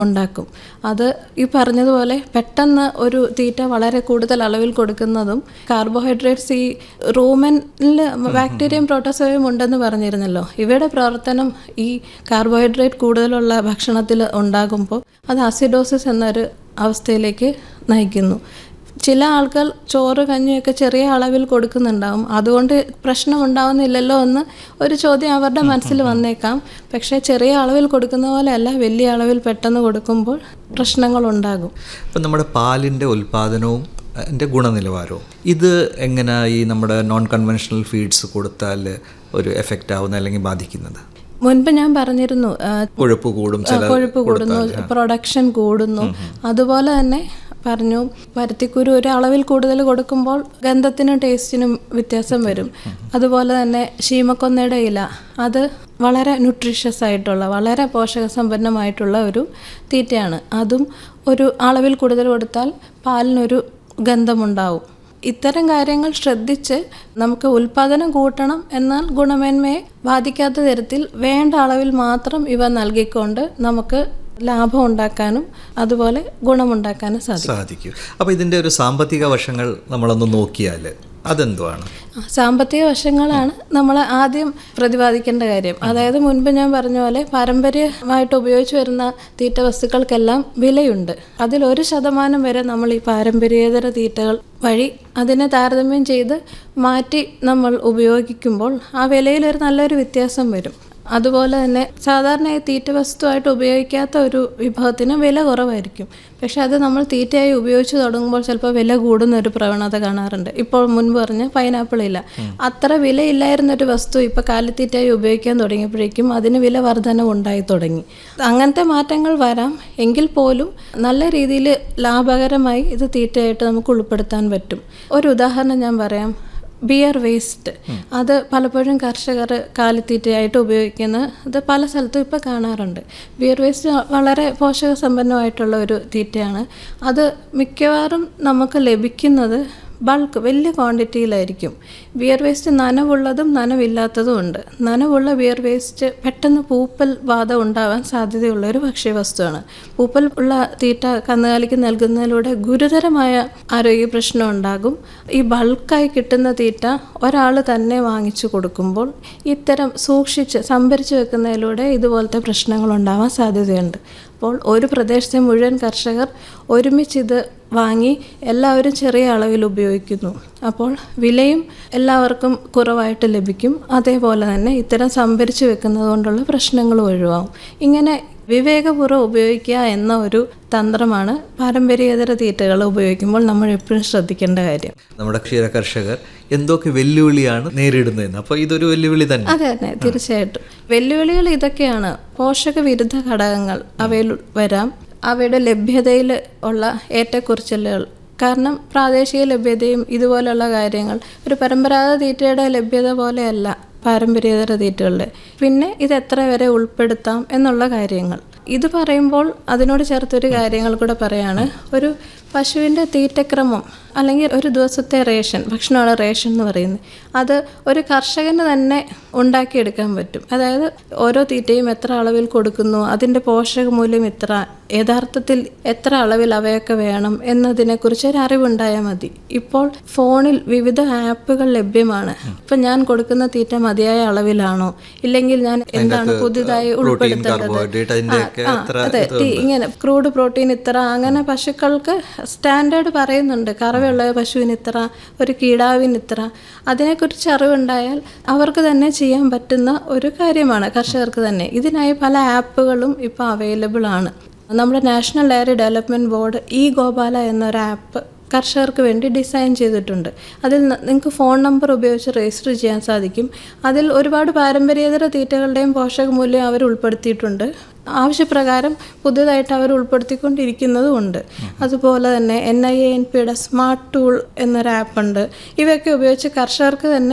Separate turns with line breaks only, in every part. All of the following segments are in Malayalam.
ഉണ്ടാക്കും അത് ഈ പറഞ്ഞതുപോലെ പെട്ടെന്ന് ഒരു തീറ്റ വളരെ കൂടുതൽ അളവിൽ കൊടുക്കുന്നതും കാർബോഹൈഡ്രേറ്റ്സ് ഈ റൂമനിൽ ബാക്ടീരിയയും പ്രോട്ടോസോയും ഉണ്ടെന്ന് പറഞ്ഞിരുന്നല്ലോ ഇവയുടെ പ്രവർത്തനം ഈ കാർബോഹൈഡ്രേറ്റ് കൂടുതലുള്ള ഭക്ഷണത്തിൽ ഉണ്ടാകുമ്പോൾ അത് അസിഡോസിസ് എന്നൊരു അവസ്ഥയിലേക്ക് നയിക്കുന്നു ചില ആൾക്കാർ ചോറ് കഞ്ഞിയൊക്കെ ചെറിയ അളവിൽ കൊടുക്കുന്നുണ്ടാവും അതുകൊണ്ട് പ്രശ്നം ഉണ്ടാവുന്നില്ലല്ലോ എന്ന് ഒരു ചോദ്യം അവരുടെ മനസ്സിൽ വന്നേക്കാം പക്ഷേ ചെറിയ അളവിൽ കൊടുക്കുന്ന പോലെയല്ല വലിയ അളവിൽ പെട്ടെന്ന് കൊടുക്കുമ്പോൾ പ്രശ്നങ്ങളുണ്ടാകും
ഇപ്പം നമ്മുടെ പാലിൻ്റെ ഉൽപ്പാദനവും അതിൻ്റെ ഗുണനിലവാരവും ഇത് എങ്ങനെ ഈ നമ്മുടെ നോൺ കൺവെൻഷണൽ ഫീഡ്സ് കൊടുത്താൽ ഒരു എഫക്റ്റ് ആവുന്ന അല്ലെങ്കിൽ ബാധിക്കുന്നത്
മുൻപ് ഞാൻ പറഞ്ഞിരുന്നു ആ,
കൊഴുപ്പ് കൂടും ചില
കൊഴുപ്പ് കൂടുന്നു പ്രൊഡക്ഷൻ കൂടുന്നു അതുപോലെ തന്നെ പറഞ്ഞു പരുത്തിക്കുരു ഒരു അളവിൽ കൂടുതൽ കൊടുക്കുമ്പോൾ ഗന്ധത്തിനും ടേസ്റ്റിനും വ്യത്യാസം വരും അതുപോലെ തന്നെ ശീമക്കൊന്നയുടെ ഇല അത് വളരെ ന്യൂട്രീഷ്യസ് ആയിട്ടുള്ള വളരെ പോഷകസമ്പന്നമായിട്ടുള്ള ഒരു തീറ്റയാണ് അതും ഒരു അളവിൽ കൂടുതൽ കൊടുത്താൽ പാലിനൊരു ഗന്ധമുണ്ടാവും ഇത്തരം കാര്യങ്ങൾ ശ്രദ്ധിച്ച് നമുക്ക് ഉൽപാദനം കൂട്ടണം എന്നാൽ ഗുണമേന്മയെ ബാധിക്കാത്ത തരത്തിൽ വേണ്ട അളവിൽ മാത്രം ഇവ നൽകിക്കൊണ്ട് നമുക്ക് ലാഭം ഉണ്ടാക്കാനും അതുപോലെ ഗുണമുണ്ടാക്കാനും സാധിക്കും
സാധിക്കും അപ്പോൾ ഇതിൻ്റെ ഒരു സാമ്പത്തിക വശങ്ങൾ നമ്മളൊന്ന് നോക്കിയാൽ അതെന്തുവാണ്
ആ, സാമ്പത്തിക വശങ്ങളാണ് നമ്മൾ ആദ്യം പ്രതിപാദിക്കേണ്ട കാര്യം അതായത് മുൻപ് ഞാൻ പറഞ്ഞ പോലെ പാരമ്പര്യമായിട്ട് ഉപയോഗിച്ചു വരുന്ന തീറ്റ വസ്തുക്കൾക്കെല്ലാം വിലയുണ്ട് അതിൽ ഒരു ശതമാനം വരെ നമ്മൾ ഈ പാരമ്പര്യേതര തീറ്റകൾ വഴി അതിനെ താരതമ്യം ചെയ്ത് മാറ്റി നമ്മൾ ഉപയോഗിക്കുമ്പോൾ ആ വിലയിൽ ഒരു നല്ലൊരു വ്യത്യാസം വരും അതുപോലെ തന്നെ സാധാരണയായി തീറ്റ വസ്തുവായിട്ട് ഉപയോഗിക്കാത്ത ഒരു വിഭവത്തിന് വില കുറവായിരിക്കും പക്ഷെ അത് നമ്മൾ തീറ്റയായി ഉപയോഗിച്ച് തുടങ്ങുമ്പോൾ ചിലപ്പോൾ വില കൂടുന്ന ഒരു പ്രവണത കാണാറുണ്ട് ഇപ്പോൾ മുൻപ് പറഞ്ഞ പൈനാപ്പിൾ ഇല്ല അത്ര വിലയില്ലായിരുന്ന ഒരു വസ്തു ഇപ്പോൾ കാലിത്തീറ്റയായി ഉപയോഗിക്കാൻ തുടങ്ങിയപ്പോഴേക്കും അതിന് വില വർധനവ് ഉണ്ടായി തുടങ്ങി അങ്ങനത്തെ മാറ്റങ്ങൾ വരാം എങ്കിൽ പോലും നല്ല രീതിയിൽ ലാഭകരമായി ഇത് തീറ്റയായിട്ട് നമുക്ക് ഉൾപ്പെടുത്താൻ പറ്റും ഒരു ഉദാഹരണം ഞാൻ പറയാം ബിയർ വേസ്റ്റ് അത് പലപ്പോഴും കർഷകർ കാലിത്തീറ്റയായിട്ട് ഉപയോഗിക്കുന്ന ഇത് പല സ്ഥലത്തും ഇപ്പോൾ കാണാറുണ്ട് ബിയർ വേസ്റ്റ് വളരെ പോഷക സമ്പന്നമായിട്ടുള്ള ഒരു തീറ്റയാണ് അത് മിക്കവാറും നമുക്ക് ലഭിക്കുന്നത് ബൾക്ക് വലിയ ക്വാണ്ടിറ്റിയിലായിരിക്കും ബിയർ വേസ്റ്റ് നനവുള്ളതും നനവില്ലാത്തതും ഉണ്ട് നനവുള്ള ബിയർ വേസ്റ്റ് പെട്ടെന്ന് പൂപ്പൽ ബാധ ഉണ്ടാവാൻ സാധ്യതയുള്ള ഒരു ഭക്ഷ്യവസ്തുവാണ് പൂപ്പൽ ഉള്ള തീറ്റ കന്നുകാലിക്ക് നൽകുന്നതിലൂടെ ഗുരുതരമായ ആരോഗ്യ പ്രശ്നം ഉണ്ടാകും ഈ ബൾക്കായി കിട്ടുന്ന തീറ്റ ഒരാൾ തന്നെ വാങ്ങിച്ചു കൊടുക്കുമ്പോൾ ഇത്തരം സൂക്ഷിച്ച് സംഭരിച്ചു വെക്കുന്നതിലൂടെ ഇതുപോലത്തെ പ്രശ്നങ്ങൾ ഉണ്ടാവാൻ സാധ്യതയുണ്ട് അപ്പോൾ ഒരു പ്രദേശത്തെ മുഴുവൻ കർഷകർ ഒരുമിച്ച് ഇത് വാങ്ങി എല്ലാവരും ചെറിയ അളവിൽ ഉപയോഗിക്കുന്നു അപ്പോൾ വിലയും എല്ലാവർക്കും കുറവായിട്ട് ലഭിക്കും അതേപോലെ തന്നെ ഇത്തരം സംഭരിച്ചു വെക്കുന്നത് കൊണ്ടുള്ള പ്രശ്നങ്ങളും ഒഴിവാകും ഇങ്ങനെ വിവേകപൂർവ്വം ഉപയോഗിക്കുക എന്ന ഒരു തന്ത്രമാണ് പാരമ്പര്യേതര തീറ്റകൾ ഉപയോഗിക്കുമ്പോൾ നമ്മൾ എപ്പോഴും ശ്രദ്ധിക്കേണ്ട കാര്യം
നമ്മുടെ ക്ഷീര കർഷകർ എന്തൊക്കെ വെല്ലുവിളിയാണ് നേരിടുന്നതെന്ന് അപ്പോൾ ഇതൊരു വെല്ലുവിളി തന്നെ
അതെ അതെ തീർച്ചയായിട്ടും വെല്ലുവിളികൾ ഇതൊക്കെയാണ് പോഷക വിരുദ്ധ ഘടകങ്ങൾ അവയിൽ വരാം അവയുടെ ലഭ്യതയിൽ ഉള്ള ഏറ്റക്കുറച്ചിലുകൾ കാരണം പ്രാദേശിക ലഭ്യതയും ഇതുപോലുള്ള കാര്യങ്ങൾ ഒരു പരമ്പരാഗത തീറ്റയുടെ ലഭ്യത പോലെയല്ല പാരമ്പര്യേതര തീറ്റകളുടെ പിന്നെ ഇത് എത്ര വരെ ഉൾപ്പെടുത്താം എന്നുള്ള കാര്യങ്ങൾ ഇത് പറയുമ്പോൾ അതിനോട് ചേർത്തൊരു കാര്യങ്ങൾ കൂടെ പറയാണ് ഒരു പശുവിൻ്റെ തീറ്റക്രമം അല്ലെങ്കിൽ ഒരു ദിവസത്തെ റേഷൻ ഭക്ഷണമാണ് റേഷൻ എന്ന് പറയുന്നത് അത് ഒരു കർഷകന് തന്നെ ഉണ്ടാക്കിയെടുക്കാൻ പറ്റും അതായത് ഓരോ തീറ്റയും എത്ര അളവിൽ കൊടുക്കുന്നു അതിൻ്റെ പോഷകമൂല്യം ഇത്ര യഥാർത്ഥത്തിൽ എത്ര അളവിൽ അവയൊക്കെ വേണം എന്നതിനെക്കുറിച്ച് ഒരു അറിവുണ്ടായാൽ മതി ഇപ്പോൾ ഫോണിൽ വിവിധ ആപ്പുകൾ ലഭ്യമാണ് ഇപ്പം ഞാൻ കൊടുക്കുന്ന തീറ്റ മതിയായ അളവിലാണോ ഇല്ലെങ്കിൽ ഞാൻ എന്താണ് പുതുതായി ഉൾപ്പെടുത്തേണ്ടത്
കാർബോഹൈഡ്രേറ്റ് അതിൻ്റെയൊക്കെ
ആ,
എത്ര
അതെ ടി- ഇങ്ങനെ ക്രൂഡ് പ്രോട്ടീൻ ഇത്ര അങ്ങനെ പശുക്കൾക്ക് സ്റ്റാൻഡേർഡ് പറയുന്നുണ്ട് കറവയുള്ള പശുവിന് ഇത്ര ഒരു കീടാവിന് ഇത്ര അതിനെക്കുറിച്ച് അറിവുണ്ടായാൽ അവർക്ക് തന്നെ ചെയ്യാൻ പറ്റുന്ന ഒരു കാര്യമാണ് കർഷകർക്ക് തന്നെ ഇതിനായി പല ആപ്പുകളും ഇപ്പോൾ അവൈലബിൾ ആണ് നമ്മുടെ national dairy development board e Gopala എന്നൊരു ആപ്പ് കർഷകർക്ക് വേണ്ടി ഡിസൈൻ ചെയ്തിട്ടുണ്ട് അതിൽ ന- നിങ്ങൾക്ക് ഫോൺ നമ്പർ ഉപയോഗിച്ച് രജിസ്റ്റർ ചെയ്യാൻ സാധിക്കും അതിൽ ഒരുപാട് പാരമ്പര്യേതര തീറ്റകളുടെയും പോഷകമൂല്യം അവർ ഉൾപ്പെടുത്തിയിട്ടുണ്ട് ആവശ്യപ്രകാരം പുതിയതായിട്ട് അവർ ഉൾപ്പെടുത്തിക്കൊണ്ടിരിക്കുന്നതും ഉണ്ട് അതുപോലെ തന്നെ എൻ ഐ എ എൻ പിയുടെ സ്മാർട്ട് ടൂൾ എന്നൊരു ആപ്പുണ്ട് ഇവയൊക്കെ ഉപയോഗിച്ച് കർഷകർക്ക് തന്നെ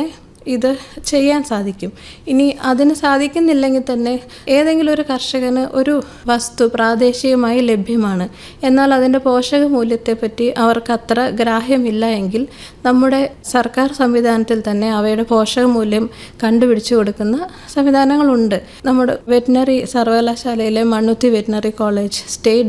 ഇത് ചെയ്യാൻ സാധിക്കും ഇനി അതിന് സാധിക്കുന്നില്ലെങ്കിൽ തന്നെ ഏതെങ്കിലും ഒരു കർഷകന് ഒരു വസ്തു പ്രാദേശികമായി ലഭ്യമാണ് എന്നാൽ അതിൻ്റെ പോഷക മൂല്യത്തെപ്പറ്റി അവർക്ക് അത്ര ഗ്രാഹ്യമില്ല എങ്കിൽ നമ്മുടെ സർക്കാർ സംവിധാനത്തിൽ തന്നെ അവയുടെ പോഷക മൂല്യം കണ്ടുപിടിച്ചു കൊടുക്കുന്ന സംവിധാനങ്ങളുണ്ട് നമ്മുടെ വെറ്റിനറി സർവകലാശാലയിലെ മണ്ണുത്തി വെറ്റിനറി കോളേജ് സ്റ്റേറ്റ്